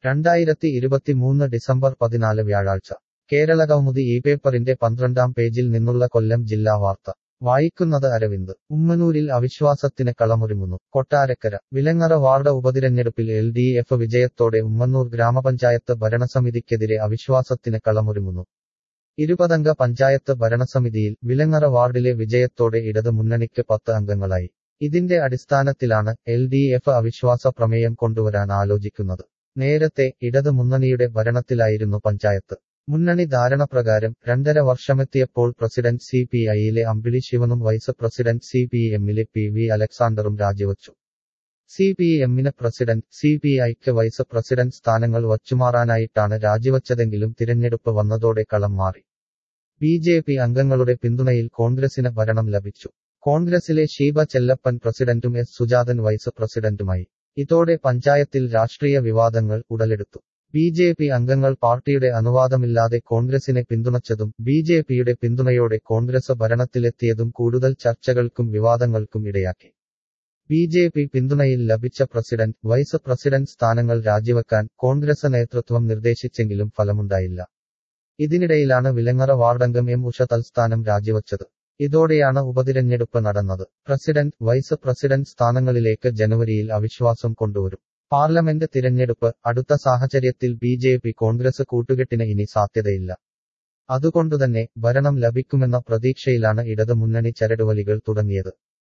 രണ്ടായിരത്തി ഇരുപത്തിമൂന്ന് ഡിസംബർ പതിനാല് വ്യാഴാഴ്ച കേരള കൗമുദി ഈ പേപ്പറിന്റെ പന്ത്രണ്ടാം പേജിൽ നിന്നുള്ള കൊല്ലം ജില്ലാ വാർത്ത വായിക്കുന്നത് അരവിന്ദ് ഉമ്മനൂരിൽ അവിശ്വാസത്തിന് കളമൊരുങ്ങുന്നു കൊട്ടാരക്കര വിലങ്ങറ വാർഡ് ഉപതിരഞ്ഞെടുപ്പിൽ എൽ ഡി എഫ് വിജയത്തോടെ ഉമ്മന്നൂർ ഗ്രാമപഞ്ചായത്ത് ഭരണസമിതിക്കെതിരെ അവിശ്വാസത്തിന് കളമൊരുങ്ങുന്നു ഇരുപതംഗ പഞ്ചായത്ത് ഭരണസമിതിയിൽ വിലങ്ങറ വാർഡിലെ വിജയത്തോടെ ഇടത് മുന്നണിക്ക് പത്ത് അംഗങ്ങളായി ഇതിന്റെ അടിസ്ഥാനത്തിലാണ് എൽ ഡി എഫ് അവിശ്വാസ പ്രമേയം കൊണ്ടുവരാൻ ആലോചിക്കുന്നത് നേരത്തെ ഇടത് മുന്നണിയുടെ ഭരണത്തിലായിരുന്നു പഞ്ചായത്ത് മുന്നണി ധാരണപ്രകാരം രണ്ടര വർഷമെത്തിയപ്പോൾ പ്രസിഡന്റ് സി പി ഐയിലെ അമ്പിളി ശിവനും വൈസ് പ്രസിഡന്റ് സി പി എമ്മിലെ പി വി അലക്സാണ്ടറും രാജിവച്ചു സി പി എമ്മിന് പ്രസിഡന്റ് സി പി ഐക്ക് വൈസ് പ്രസിഡന്റ് സ്ഥാനങ്ങൾ വച്ചുമാറാനായിട്ടാണ് രാജിവച്ചതെങ്കിലും തിരഞ്ഞെടുപ്പ് വന്നതോടെ കളം മാറി ബി ജെ പി അംഗങ്ങളുടെ പിന്തുണയിൽ കോൺഗ്രസിന് ഭരണം ലഭിച്ചു കോൺഗ്രസിലെ ഷീബ ചെല്ലപ്പൻ പ്രസിഡന്റും എസ് സുജാതൻ വൈസ് പ്രസിഡന്റുമായി ഇതോടെ പഞ്ചായത്തിൽ രാഷ്ട്രീയ വിവാദങ്ങൾ ഉടലെടുത്തു ബി ജെ പി അംഗങ്ങൾ പാർട്ടിയുടെ അനുവാദമില്ലാതെ കോൺഗ്രസിനെ പിന്തുണച്ചതും ബി ജെ പിയുടെ പിന്തുണയോടെ കോൺഗ്രസ് ഭരണത്തിലെത്തിയതും കൂടുതൽ ചർച്ചകൾക്കും വിവാദങ്ങൾക്കും ഇടയാക്കി ബി ജെ പി പിന്തുണയിൽ ലഭിച്ച പ്രസിഡന്റ് വൈസ് പ്രസിഡന്റ് സ്ഥാനങ്ങൾ രാജിവെക്കാൻ കോൺഗ്രസ് നേതൃത്വം നിർദ്ദേശിച്ചെങ്കിലും ഫലമുണ്ടായില്ല ഇതിനിടയിലാണ് വിലങ്ങറ വാർഡംഗം എം ഉഷ തൽസ്ഥാനം രാജിവച്ചത് ഇതോടെയാണ് ഉപതിരഞ്ഞെടുപ്പ് നടന്നത് പ്രസിഡന്റ് വൈസ് പ്രസിഡന്റ് സ്ഥാനങ്ങളിലേക്ക് ജനുവരിയിൽ അവിശ്വാസം കൊണ്ടുവരും പാർലമെന്റ് തിരഞ്ഞെടുപ്പ് അടുത്ത സാഹചര്യത്തിൽ ബി ജെ പി കോൺഗ്രസ് കൂട്ടുകെട്ടിന് ഇനി സാധ്യതയില്ല അതുകൊണ്ടുതന്നെ ഭരണം ലഭിക്കുമെന്ന പ്രതീക്ഷയിലാണ് ഇടത് മുന്നണി ചരടുവലികൾ തുടങ്ങിയത്